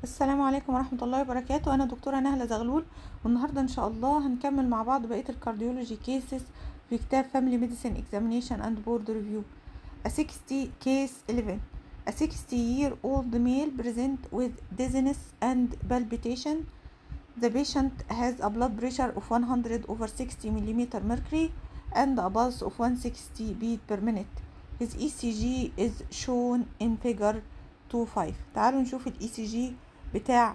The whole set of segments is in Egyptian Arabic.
السلام عليكم ورحمة الله وبركاته أنا دكتورة نهلة زغلول والنهاردة إن شاء الله هنكمل مع بعض بقية الكارديولوجي كيسز في كتاب Family Medicine Examination and Board Review A 60 case 11 A 60 year old male present with dizziness and palpitation The patient has a blood pressure of 100 over 60 millimeter mercury and a pulse of 160 beat per minute His ECG is shown in figure 2.5 تعالوا نشوف الاي سي جي بتاع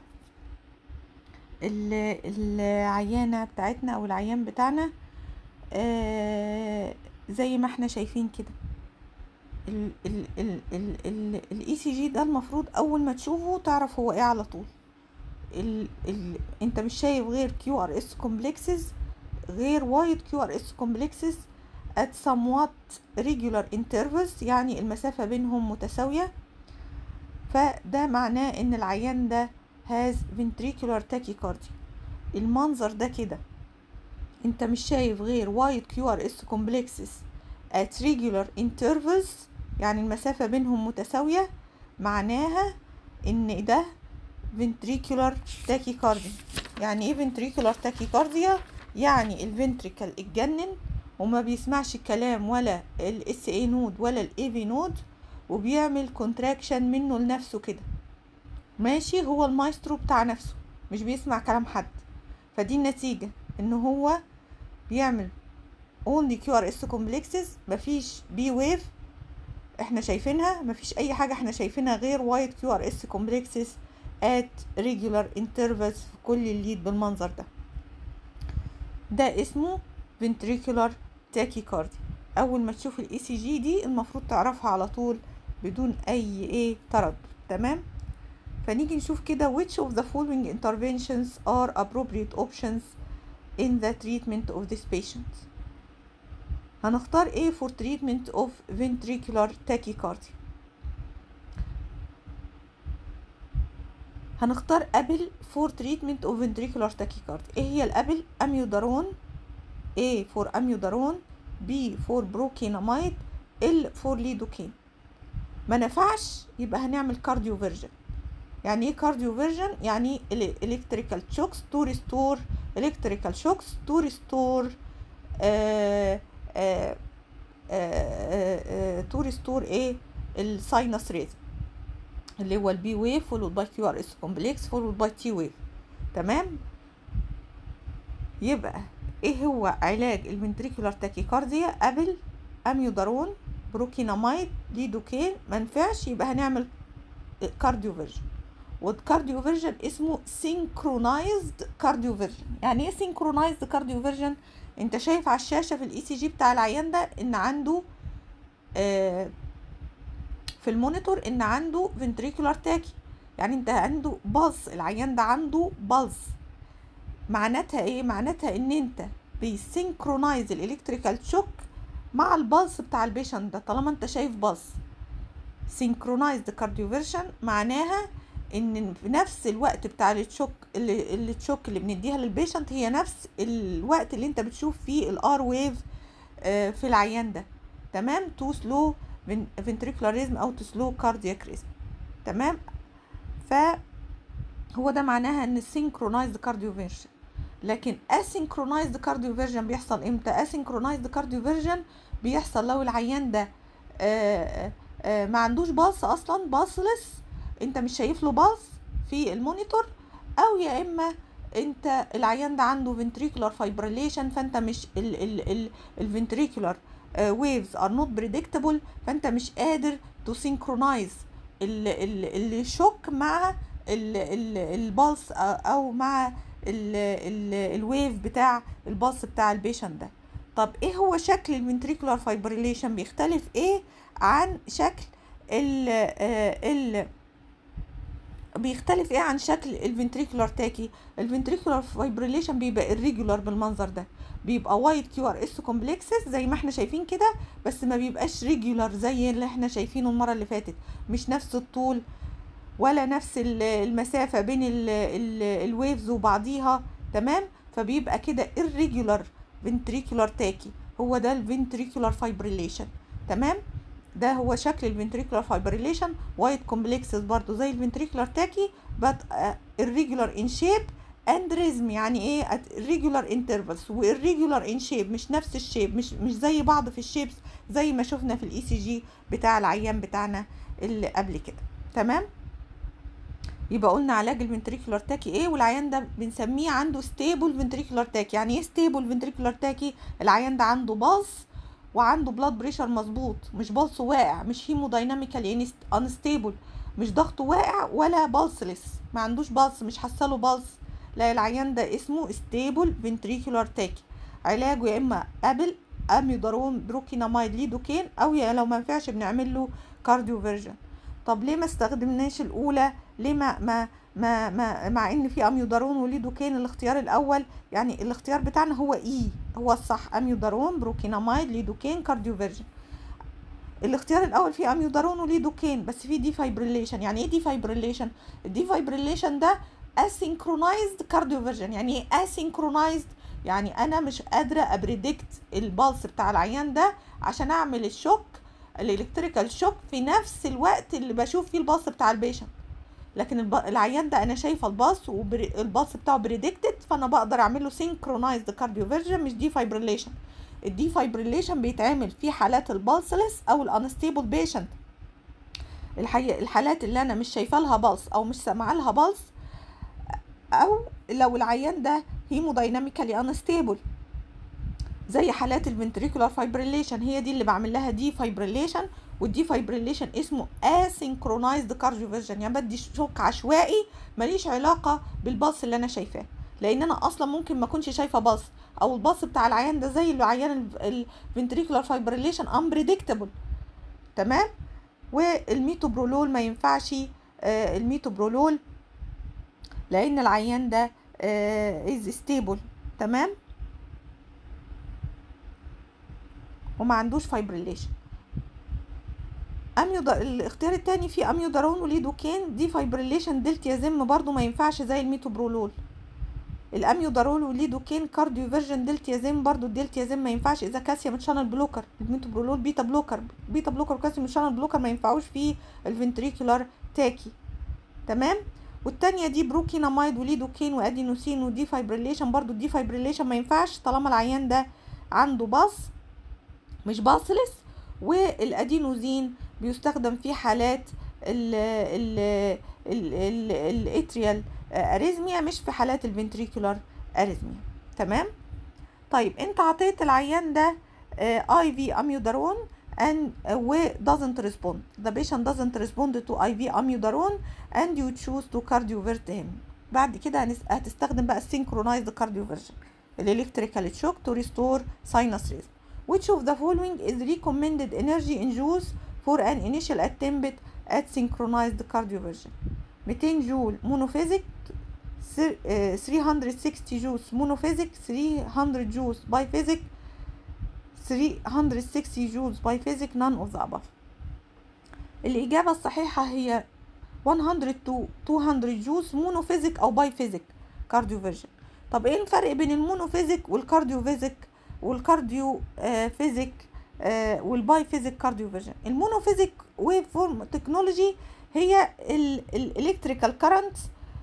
ال- العيانة بتاعتنا او العيان بتاعنا آه زي ما احنا شايفين كده الاي سي جي ده المفروض اول ما تشوفه تعرف هو ايه على طول ال ال انت مش شايف غير كيو ار اس كومبلكسز غير وايد كيو ار اس كومبلكسز at somewhat regular intervals يعني المسافة بينهم متساوية فده معناه ان العيان ده has ventricular tachycardia المنظر ده كده انت مش شايف غير وايد كيو ار اس كومبلكسز at regular intervals يعني المسافة بينهم متساوية معناها ان ده ventricular tachycardia يعني ايه ventricular tachycardia يعني الفنتريكل اتجنن وما بيسمعش الكلام ولا الاس اي نود ولا الاي في نود وبيعمل كونتراكشن منه لنفسه كده ماشي هو المايسترو بتاع نفسه مش بيسمع كلام حد فدي النتيجة ان هو بيعمل only QRS complexes مفيش بي ويف احنا شايفينها مفيش اي حاجة احنا شايفينها غير white QRS complexes at regular intervals في كل الليد بالمنظر ده ده اسمه ventricular tachycardia اول ما تشوف الاي سي جي دي المفروض تعرفها على طول بدون اي ايه تردد تمام فنيجي نشوف كده which of the following interventions are appropriate options in the treatment of this patient هنختار ايه for treatment of ventricular tachycardia هنختار ابل for treatment of ventricular tachycardia ايه هي الابل اميودارون A for اميودارون B for بروكيناميد L for ليدوكين ما نفعش يبقى هنعمل كارديو فيرجن يعني ايه كارديو فيرجن يعني الكتريكال شوكس تو ريستور الكتريكال شوكس تو ريستور تو ريستور ايه الساينس ريزم اللي هو البي ويف فولود باي كيو ار اس كومبلكس فولود باي تي ويف تمام يبقى ايه هو علاج الفنتريكولار تاكيكارديا قبل اميودارون بروكيناميد ليدوكين منفعش يبقى هنعمل كارديو فيرجن والكارديو فيرجن اسمه سينكرونايزد كارديو فيرجن يعني ايه سينكرونايزد كارديو فيرجن انت شايف على الشاشه في الاي سي جي بتاع العيان ده ان عنده آه في المونيتور ان عنده فنتريكولار تاكي يعني انت عنده بلس العيان ده عنده بلس معناتها ايه معناتها ان انت بيسينكرونايز الالكتريكال شوك مع البلس بتاع البيشنت ده طالما انت شايف بلس سينكرونايزد كارديوفيرشن معناها ان في نفس الوقت بتاع التشوك اللي التشوك اللي بنديها للبيشنت هي نفس الوقت اللي انت بتشوف فيه الار ويف في العيان ده تمام تو سلو فنتريكولاريزم او تو سلو كاردياك ريزم تمام ف هو ده معناها ان السينكرونايزد كارديوفيرجن لكن اسينكرونايزد كارديوفيرجن بيحصل امتى اسينكرونايزد كارديوفيرجن بيحصل لو العيان ده آآ آآ ما عندوش باص اصلا باصلس انت مش شايف له باص في المونيتور او يا اما انت العيان ده عنده ventricular fibrillation فانت مش الفنتريكولار waves are not predictable فانت مش قادر to synchronize الشوك مع البلس او مع الويف بتاع البلس بتاع البيشنت ده طب ايه هو شكل الفنتريكولار فايبريليشن بيختلف ايه عن شكل ال ال بيختلف ايه عن شكل الفنتريكولار تاكي الفنتريكولار فايبريليشن بيبقى الريجولار بالمنظر ده بيبقى وايد كيو ار اس كومبلكسز زي ما احنا شايفين كده بس ما بيبقاش ريجولار زي اللي احنا شايفينه المره اللي فاتت مش نفس الطول ولا نفس المسافة بين الويفز وبعضيها تمام فبيبقى كده irregular ventricular tachy هو ده الفنتريكولار فايبريليشن تمام ده هو شكل الفنتريكولار فايبريليشن وايت كومبلكسز برضو زي الفنتريكولار تاكي but uh, irregular in shape and rhythm يعني ايه at irregular intervals و irregular in shape مش نفس الشيب مش مش زي بعض في الشيبس زي ما شفنا في الاي سي جي بتاع العيان بتاعنا اللي قبل كده تمام يبقى قلنا علاج الفنتريكولار تاكي ايه والعيان ده بنسميه عنده ستيبل فنتريكولار تاكي يعني ايه ستيبل فنتريكولار تاكي العيان ده عنده باص وعنده بلاد بريشر مظبوط مش بالص واقع مش هيمودايناميكال يعني انستيبل مش ضغطه واقع ولا بالسلس ما عندوش بالس مش حصله بالس لا العيان ده اسمه ستيبل فنتريكولار تاكي علاجه يا اما قبل اميودارون بروكينامايد ليدوكين او يا لو ما ينفعش بنعمل له كارديو فيرجن طب ليه ما استخدمناش الاولى ليه ما ما ما, ما مع ان في اميودارون وليدوكين الاختيار الاول يعني الاختيار بتاعنا هو اي هو الصح اميودارون بروكينامايد ليدوكين كارديو فيرجن الاختيار الاول فيه اميودارون وليدوكين بس فيه دي فايبريليشن يعني ايه دي فايبريليشن الدي فايبريليشن ده اسynchronized كارديو فيرجن يعني ايه اسynchronized يعني انا مش قادره ابريدكت البلس بتاع العيان ده عشان اعمل الشوك الالكتريكال شوك في نفس الوقت اللي بشوف فيه البلس بتاع البيشنت لكن الب... العيان ده انا شايفه الباص والباص بتاعه بريدكتد فانا بقدر اعمل له سينكرونايزد كارديوفيرجن مش دي فايبريليشن الدي فايبريليشن بيتعمل في حالات البالسلس او الانستيبل بيشنت الحقيقة الحالات اللي انا مش شايفه لها بالس او مش سامعه لها بالس او لو العيان ده هيمودايناميكالي انستيبل زي حالات الفنتريكولار فايبريليشن هي دي اللي بعمل لها دي فايبريليشن والدي فايبريليشن اسمه اسynchronized كارديوفيرجن يعني بدي شوك عشوائي ماليش علاقه بالباص اللي انا شايفاه لان انا اصلا ممكن ما اكونش شايفه باص او الباص بتاع العيان ده زي العيان الفنتريكولار فايبريليشن unpredictable تمام والميتوبرولول ما ينفعش آه الميتوبرولول لان العيان ده از ستيبل تمام وما عندوش فايبريليشن اميو الاختيار التاني فيه اميودارون وليدوكين دي فايبريليشن دلتيازم برضو ما ينفعش زي الميتوبرولول الاميودارول وليدوكين كارديو فيرجن دلتيازم برضو الدلتيازم ما ينفعش اذا كالسيوم شانل بلوكر الميتوبرولول بيتا بلوكر بيتا بلوكر وكالسيوم شانل بلوكر ما ينفعوش في الفنتريكولار تاكي تمام والتانية دي بروكينامايد وليدوكين وادينوسين ودي فايبريليشن برضو الدي فايبريليشن ما ينفعش طالما العيان ده عنده باص مش باصلس والادينوزين بيستخدم في حالات ال ال ال ال الاتريال اريزميا مش في حالات الفنتريكولار اريزميا تمام طيب انت عطيت العيان ده اي في اميودارون and و doesn't respond the patient doesn't respond to IV amiodarone and you choose to cardiovert him بعد كده هتستخدم بقى السينكرونايزد كارديوفيرجن الالكتريكال شوك to restore sinus rhythm which of the following is recommended energy induced for an initial attempt at synchronized cardioversion 200 جول مونوفيزيك 360 جول مونوفيزيك 300 جول بايفيزيك 360 جول بايفيزيك none of the above الإجابة الصحيحة هي 100 to 200 جوز مونوفيزيك أو بايفيزيك كارديوفيرجن طب ايه الفرق بين المونوفيزيك والكارديوفيزيك والكارديو آه فيزيك آه والباي فيزيك كارديو فيجن المونوفيزيك ويف فورم تكنولوجي هي الالكتريكال كارنت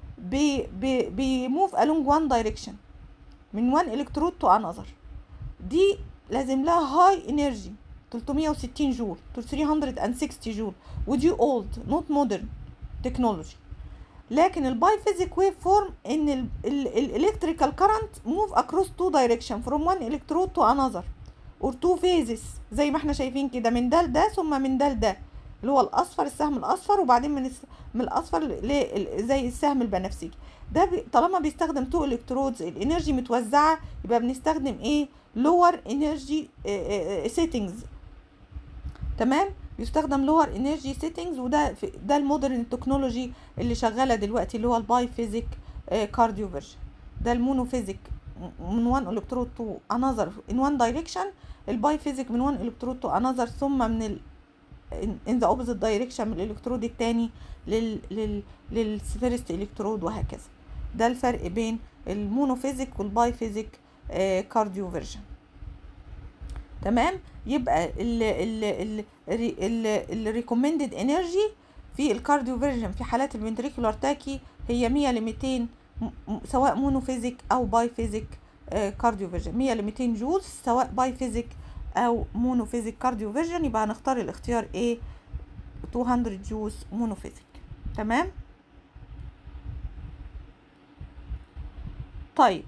بيموف along one direction من one electrode to another دي لازم لها هاي انرجي 360 جول 360 جول ودي اولد نوت مودرن تكنولوجي لكن الباي فيزيك ويف فورم ان الالكتريكال كارنت موف اكروس تو دايركشن فروم وان الكترود تو انذر اور تو فيزز زي ما احنا شايفين كده من ده لده ثم من ده لده اللي هو الاصفر السهم الاصفر وبعدين من من الاصفر زي السهم البنفسجي ده بي طالما بيستخدم تو الكترودز الانرجي متوزعه يبقى بنستخدم ايه لور انرجي سيتنجز تمام بيستخدم لور انرجي سيتنجز وده ده المودرن تكنولوجي اللي شغاله دلوقتي اللي هو الباي فيزيك كارديو فيرجن ده المونوفيزيك من وان الكترود تو انذر ان وان دايركشن الباي فيزيك من وان الكترود تو انذر ثم من ال in the opposite direction من الالكترود التاني لل لل للفيرست الكترود وهكذا ده الفرق بين المونوفيزيك والباي فيزيك كارديو فيرجن تمام يبقى الريكومندد انرجي في الكارديو فيرجن في حالات الفنتريكولار تاكي هي 100 ل 200 سواء مونوفيزيك او باي فيزيك كارديو فيرجن 100 ل 200 جول سواء باي فيزيك او مونوفيزيك كارديو فيرجن يبقى هنختار الاختيار ايه 200 جوز مونوفيزيك تمام طيب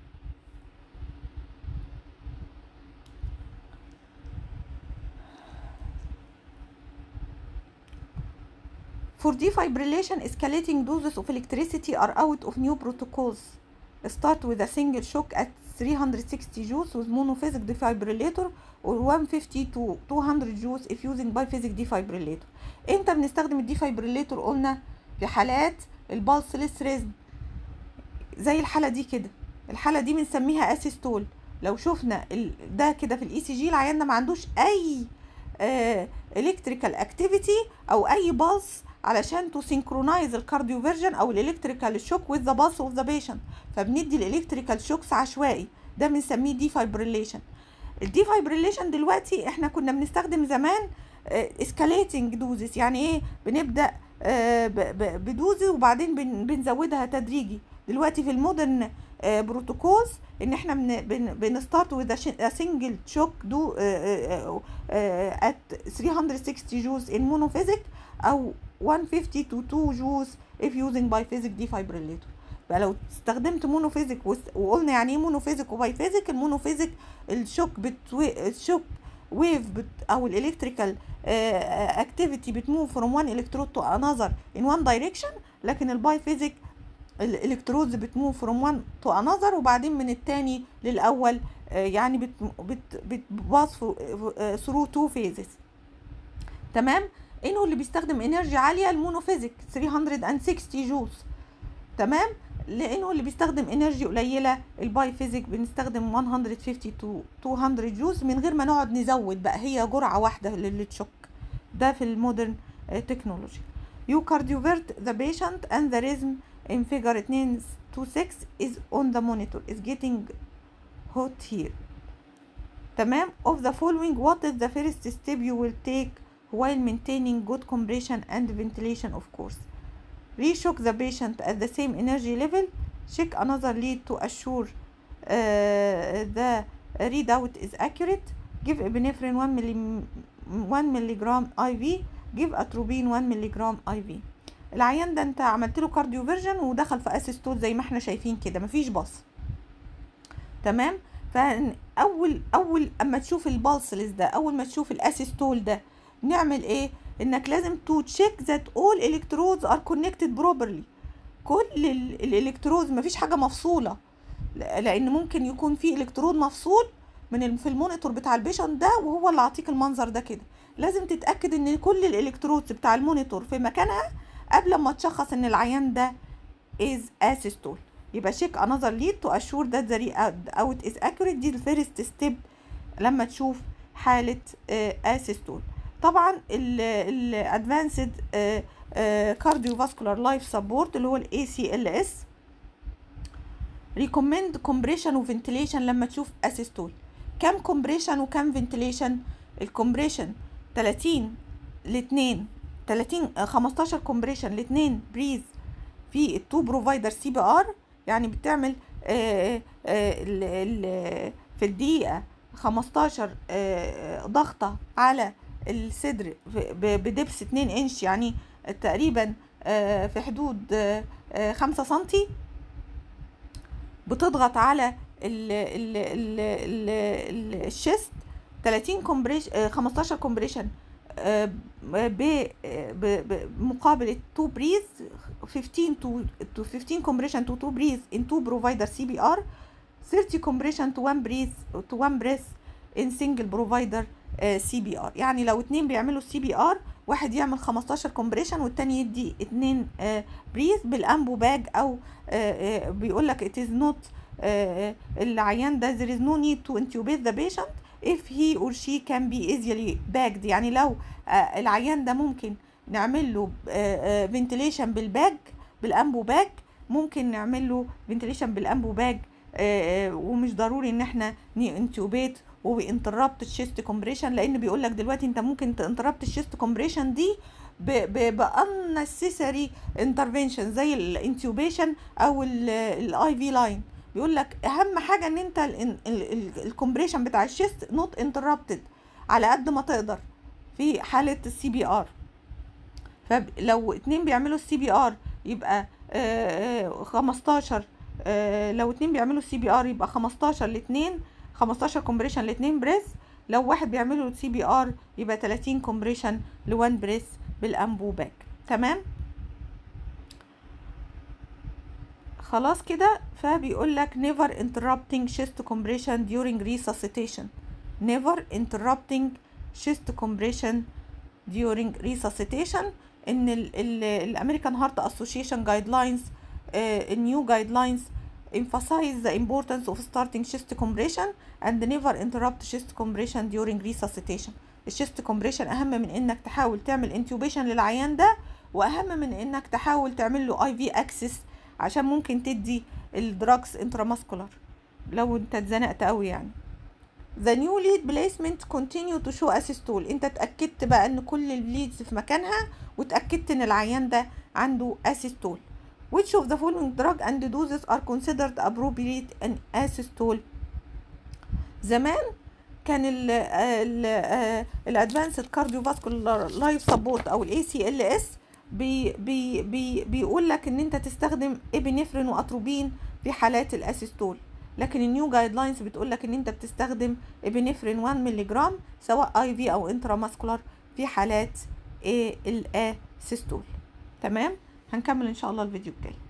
For defibrillation, escalating doses of electricity are out of new protocols. Start with a single shock at 360 joules with monophasic defibrillator or 150 to 200 joules if using biphasic defibrillator. امتى بنستخدم الديفايبريليتور قلنا في حالات البالسلس ريزم زي الحاله دي كده الحاله دي بنسميها اسيستول لو شفنا ده كده في الاي سي جي العيان ده ما عندوش اي الكتريكال اكتيفيتي او اي بالس علشان تو سينكرونايز الكارديو فيرجن او الالكتريكال شوك وذ ذا بالس اوف ذا بيشنت فبندي الالكتريكال شوكس عشوائي ده بنسميه ديفايبريليشن الديفايبريليشن دلوقتي احنا كنا بنستخدم زمان اسكاليتنج دوزز يعني ايه بنبدا بدوز وبعدين بنزودها تدريجي دلوقتي في المودرن بروتوكولز ان احنا بنستارت وذ سنجل شوك دو ات 360 جوز ان مونوفيزيك او 150 تو 2 جوز if using biphasic defibrillator بقى لو استخدمت مونوفيزيك وقلنا يعني ايه مونوفيزيك وبايفيزيك المونوفيزيك الشوك بتوي الشوك ويف بت او الالكتريكال اكتيفيتي بتموف فروم وان الكترود تو انذر ان وان دايركشن لكن البايفيزيك الالكترودز بتموف فروم وان تو انذر وبعدين من التاني للاول يعني بت بت بتباص ثرو تو فيزز تمام انه اللي بيستخدم انرجي عاليه المونوفيزيك 360 جولز تمام لانه اللي بيستخدم انرجي قليله الباي فيزيك بنستخدم 150 تو 200 جوز من غير ما نقعد نزود بقى هي جرعه واحده للتشوك ده في المودرن تكنولوجي You cardiovert the patient and the rhythm in figure 2 to 6 is on the monitor is getting hot here تمام of the following what is the first step you will take while maintaining good compression and ventilation of course reshock the patient at the same energy level check another lead to assure uh, the readout is accurate give epinephrine 1 milli 1 milligram IV give atropine 1 milligram IV العيان ده انت عملت له كارديو فيرجن ودخل في اسيستول زي ما احنا شايفين كده مفيش باص تمام فاول اول اما تشوف البالسلس ده اول ما تشوف الاسيستول ده نعمل ايه انك لازم تو تشيك ذات اول الكترودز ار كونكتد بروبرلي كل الالكترودز مفيش حاجه مفصوله لان ممكن يكون في الكترود مفصول من في المونيتور بتاع البيشنت ده وهو اللي عطيك المنظر ده كده لازم تتاكد ان كل الالكترودز بتاع المونيتور في مكانها قبل ما تشخص ان العيان ده is asystole يبقى check another lead to assure that the readout is accurate دي الفيرست ستيب لما تشوف حالة asystole طبعا الادفانسد كارديوفاسكولار لايف سبورت اللي هو الاي سي ال اس ريكومند كومبريشن وفنتيليشن لما تشوف اسيستول كم كومبريشن وكم فنتيليشن الكومبريشن 30 ل 2 30 15 كومبريشن ل 2 بريز في التو بروفايدر سي بي ار يعني بتعمل آآ آآ في الدقيقه 15 ضغطه على الصدر بدبس 2 انش يعني تقريبا في حدود 5 سنتي بتضغط على ال ال ال ال الشيست 30 كومبريشن 15 كومبريشن بمقابل 2 بريز 15 to 15 compression to 2 breath in 2 provider CPR 30 compression to 1 breath to 1 breath in single provider سي بي ار يعني لو اتنين بيعملوا سي بي ار واحد يعمل 15 كومبريشن والتاني يدي اتنين بريث بالامبو باج او بيقول لك it is not العيان ده there is no need to intubate the patient if he or she can be easily bagged يعني لو العيان ده ممكن نعمل له فنتيليشن بالباج بالامبو باج ممكن نعمل له فنتيليشن بالامبو باج ومش ضروري ان احنا ننتوبيت وبينتربت الشيست كومبريشن لان بيقول لك دلوقتي انت ممكن تنتربت الشيست كومبريشن دي بانسيسري انترفنشن زي الانتيوبيشن او الاي في لاين بيقول لك اهم حاجه ان انت الكومبريشن بتاع الشيست نوت انتربتد على قد ما تقدر في حاله السي بي ار فلو اتنين بيعملوا السي بي ار يبقى خمستاشر لو اتنين بيعملوا السي بي ار يبقى خمستاشر لاتنين خمستاشر كومبريشن لاتنين بريس لو واحد بيعملوا سي بي ار يبقى تلاتين كومبريشن لوان بريس بالانبو باك تمام خلاص كده فبيقول لك never interrupting chest compression during resuscitation never interrupting chest compression during resuscitation ان الامريكان هارت اسوشيشن جايد لاينز new guidelines emphasize the importance of starting chest compression and never interrupt chest compression during resuscitation الشيست كومبريشن اهم من انك تحاول تعمل انتوبيشن للعيان ده واهم من انك تحاول تعمل له اي في اكسس عشان ممكن تدي الدراجز انتراماسكولار لو انت اتزنقت قوي يعني The new lead placement continue to show asystole انت اتأكدت بقى ان كل الليدز في مكانها واتأكدت ان العيان ده عنده asystole Which of the following drug and doses are considered appropriate in asystole زمان كان ال ال الادفانسد كارديوفاسكولار لايف سبورت او الاي سي ال اس بي بي بي بيقول لك ان انت تستخدم ابنفرين واتروبين في حالات الاسيستول لكن النيو جايد لاينز بتقول لك ان انت بتستخدم ابنفرين 1 مللي جرام سواء اي في او انتراماسكولار في حالات الاسيستول تمام هنكمل ان شاء الله الفيديو الجاي